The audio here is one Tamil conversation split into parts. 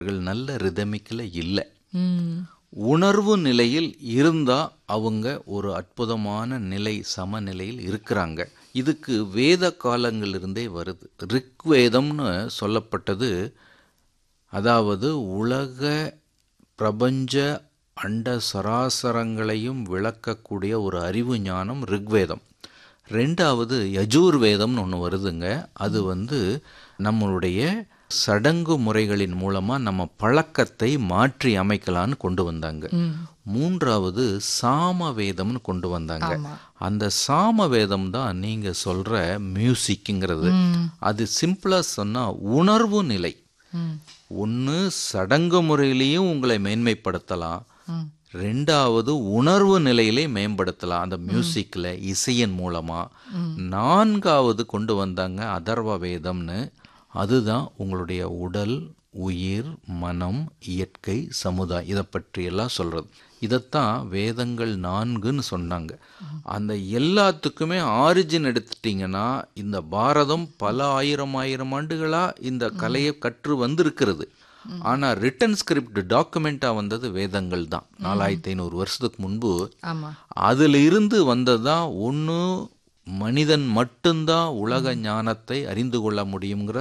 அவர்கள் நல்ல ரிதமிக்கில் இல்லை ம் உணர்வு நிலையில் இருந்தா அவங்க ஒரு அற்புதமான நிலை சமநிலையில் இருக்கிறாங்க இதுக்கு வேத காலங்களிலிருந்தே வருது ரிக்வேதம்னு சொல்லப்பட்டது அதாவது உலக பிரபஞ்ச அண்ட சராசரங்களையும் விளக்கக்கூடிய ஒரு அறிவு ஞானம் ரிக்வேதம் ரெண்டாவது யஜூர் வேதம்னு ஒன்று வருதுங்க அது வந்து நம்மளுடைய சடங்கு முறைகளின் மூலமா நம்ம பழக்கத்தை மாற்றி அமைக்கலான்னு கொண்டு வந்தாங்க மூன்றாவது சாம வேதம்னு கொண்டு வந்தாங்க அந்த சாம வேதம் தான் நீங்க சொல்ற மியூசிக்ங்கிறது அது சிம்பிளா சொன்னா உணர்வு நிலை ம் ஒன்று சடங்கு முறையிலையும் உங்களை மேன்மைப்படுத்தலாம் ம் ரெண்டாவது உணர்வு நிலையிலே மேம்படுத்தலாம் அந்த மியூசிக்கில் இசையின் மூலமா நான்காவது கொண்டு வந்தாங்க அதர்வ வேதம்னு அதுதான் உங்களுடைய உடல் உயிர் மனம் இயற்கை சமுதாயம் இதை பற்றியெல்லாம் சொல்றது இதைத்தான் வேதங்கள் நான்குன்னு சொன்னாங்க அந்த எல்லாத்துக்குமே ஆரிஜின் எடுத்துட்டிங்கன்னா இந்த பாரதம் பல ஆயிரம் ஆயிரம் ஆண்டுகளா இந்த கலையை கற்று வந்திருக்கிறது ஆனா ரிட்டன் ஸ்கிரிப்ட் டாக்குமெண்டா வந்தது வேதங்கள் தான் நாலாயிரத்தி ஐநூறு வருஷத்துக்கு முன்பு ஆமா அதுல இருந்து வந்ததுதான் ஒன்று மனிதன் மட்டும்தான் உலக ஞானத்தை அறிந்து கொள்ள முடியுங்கிற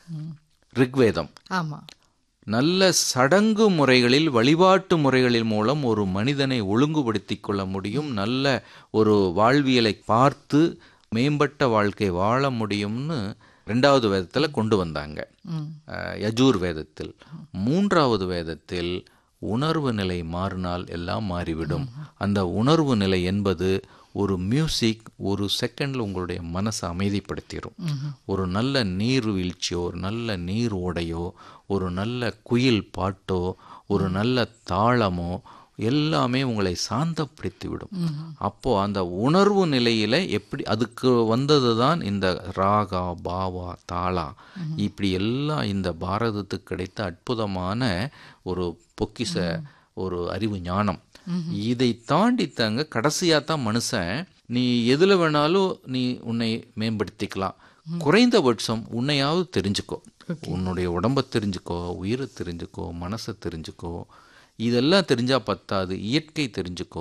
ரிக்வேதம் ஆமா நல்ல சடங்கு முறைகளில் வழிபாட்டு முறைகளின் மூலம் ஒரு மனிதனை ஒழுங்குபடுத்தி கொள்ள முடியும் நல்ல ஒரு வாழ்வியலை பார்த்து மேம்பட்ட வாழ்க்கை வாழ முடியும்னு ரெண்டாவது வேதத்தில் கொண்டு வந்தாங்க ம் அஹ், யஜூர் வேதத்தில் மூன்றாவது வேதத்தில் உணர்வு நிலை மாறினால் எல்லாம் மாறிவிடும் அந்த உணர்வு நிலை என்பது ஒரு மியூசிக் ஒரு செகண்டில் உங்களுடைய மனசை அமைதிப்படுத்திடும் ஒரு நல்ல நீர் வீழ்ச்சியோ ஒரு நல்ல நீர் ஓடையோ ஒரு நல்ல குயில் பாட்டோ ஒரு நல்ல தாளமோ எல்லாமே உங்களை சாந்தப்படுத்தி விடும் அப்போ அந்த உணர்வு நிலையில எப்படி அதுக்கு வந்தது தான் இந்த ராகா பாவா தாளா இப்படி எல்லாம் இந்த பாரதத்துக்கு கிடைத்த அற்புதமான ஒரு பொக்கிஷ ஒரு அறிவு ஞானம் இதை தாண்டித்தாங்க கடைசியா தான் மனுஷன் நீ எதுல வேணாலும் நீ உன்னை மேம்படுத்திக்கலாம் குறைந்தபட்சம் உன்னையாவது தெரிஞ்சுக்கோ உன்னுடைய உடம்ப தெரிஞ்சுக்கோ உயிரை தெரிஞ்சுக்கோ மனசை தெரிஞ்சுக்கோ இதெல்லாம் தெரிஞ்சா பத்தாது இயற்கை தெரிஞ்சுக்கோ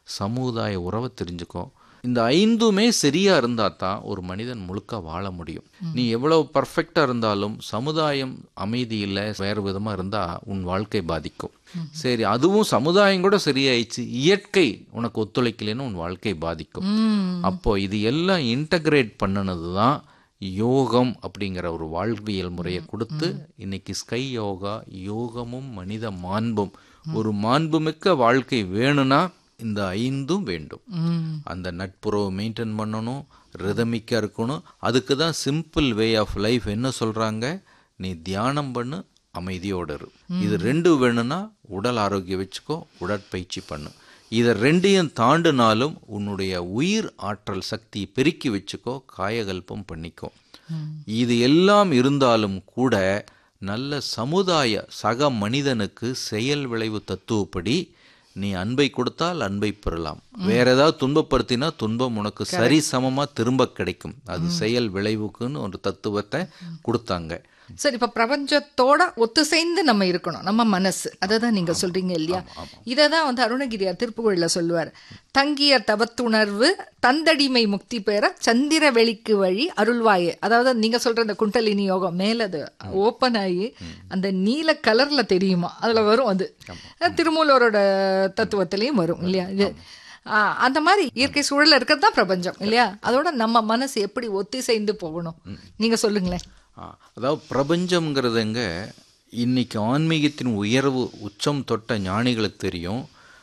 சமுதாய உறவை தெரிஞ்சுக்கோ இந்த ஐந்துமே சரியா இருந்தா தான் ஒரு மனிதன் முழுக்க வாழ முடியும் நீ எவ்வளவு பர்ஃபெக்டா இருந்தாலும் சமுதாயம் அமைதி இல்லை வேறு விதமா இருந்தா உன் வாழ்க்கை பாதிக்கும் சரி அதுவும் சமுதாயம் கூட சரியாயிடுச்சு இயற்கை உனக்கு ஒத்துழைக்கலைன்னு உன் வாழ்க்கை பாதிக்கும் ம் அப்போ இது எல்லாம் இன்டகிரேட் பண்ணினது தான் யோகம் அப்படிங்கிற ஒரு வாழ்வியல் முறையை கொடுத்து இன்னைக்கு ஸ்கை யோகா யோகமும் மனித மாண்பும் ஒரு மாண்புமிக்க வாழ்க்கை வேணும்னா இந்த ஐந்தும் வேண்டும் ம் அந்த நட்புறவை மெயின்டைன் பண்ணணும் ரிதமிக்காக இருக்கணும் அதுக்கு தான் சிம்பிள் வே ஆஃப் லைஃப் என்ன சொல்கிறாங்க நீ தியானம் பண்ணு அமைதியோடு இரு இது ரெண்டு வேணும்னா உடல் ஆரோக்கியம் வச்சுக்கோ உடற்பயிற்சி பண்ணு இதை ரெண்டையும் தாண்டினாலும் உன்னுடைய உயிர் ஆற்றல் சக்தி பெருக்கி வச்சுக்கோ காயகல்பம் பண்ணிக்கோ இது எல்லாம் இருந்தாலும் கூட நல்ல சமுதாய சக மனிதனுக்கு செயல் விளைவு தத்துவப்படி நீ அன்பை கொடுத்தால் அன்பை பெறலாம் வேற ஏதாவது துன்பப்படுத்தினா துன்பம் உனக்கு சரி சமமா திரும்ப கிடைக்கும் அது செயல் விளைவுக்குன்னு ஒரு தத்துவத்தை கொடுத்தாங்க சரி இப்ப பிரபஞ்சத்தோட ஒத்துசைந்து நம்ம இருக்கணும் நம்ம மனசு அதை தான் நீங்க சொல்றீங்க இல்லையா இதை தான் வந்து அருணகிரியார் திருப்புகழில சொல்லுவார் தங்கிய தவத்துணர்வு தந்தடிமை முக்தி பெற சந்திர வெளிக்கு வழி அருள்வாயே அதாவது நீங்க சொல்ற அந்த குண்டலினி யோகம் மேல அது ஓப்பன் ஆகி அந்த நீல கலர்ல தெரியுமா அதுல வரும் அது திருமூலரோட தத்துவத்திலையும் வரும் இல்லையா இது ஆ, அந்த மாதிரி இயற்கை சூழல்ல இருக்கிறது தான் பிரபஞ்சம் இல்லையா அதோட நம்ம மனசு எப்படி ஒத்திசைந்து போகணும் நீங்க சொல்லுங்களேன் ஆ, அதாவது பிரபஞ்சம்ங்கிறதுங்க இன்னைக்கு ஆன்மீகத்தின் உயர்வு உச்சம் தொட்ட ஞானிகளுக்கு தெரியும்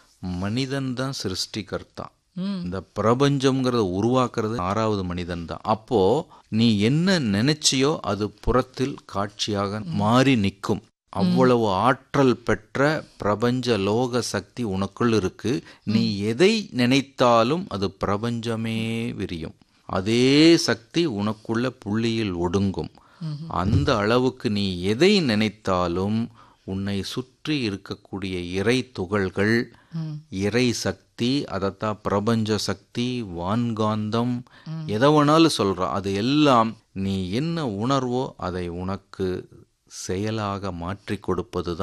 மனிதன் தான் சிருஷ்டிகர்த்தா இந்த பிரபஞ்சம்ங்கிறத உருவாக்குறது ஆறாவது மனிதன் தான் அப்போ நீ என்ன நினைச்சியோ அது புறத்தில் காட்சியாக மாறி நிற்கும் அவ்வளவு ஆற்றல் பெற்ற பிரபஞ்ச லோக சக்தி உனக்குள் இருக்கு நீ எதை நினைத்தாலும் அது பிரபஞ்சமே விரியும் அதே சக்தி உனக்குள்ள புள்ளியில் ஒடுங்கும் அந்த அளவுக்கு நீ எதை நினைத்தாலும் உன்னை சுற்றி இருக்கக்கூடிய இறை துகள்கள் இறை சக்தி அதைத்தான் பிரபஞ்ச சக்தி வான்காந்தம் எதை வேணாலும் சொல்றான் அது எல்லாம் நீ என்ன உணர்வோ அதை உனக்கு செயலாக மாற்றி கொடுப்பது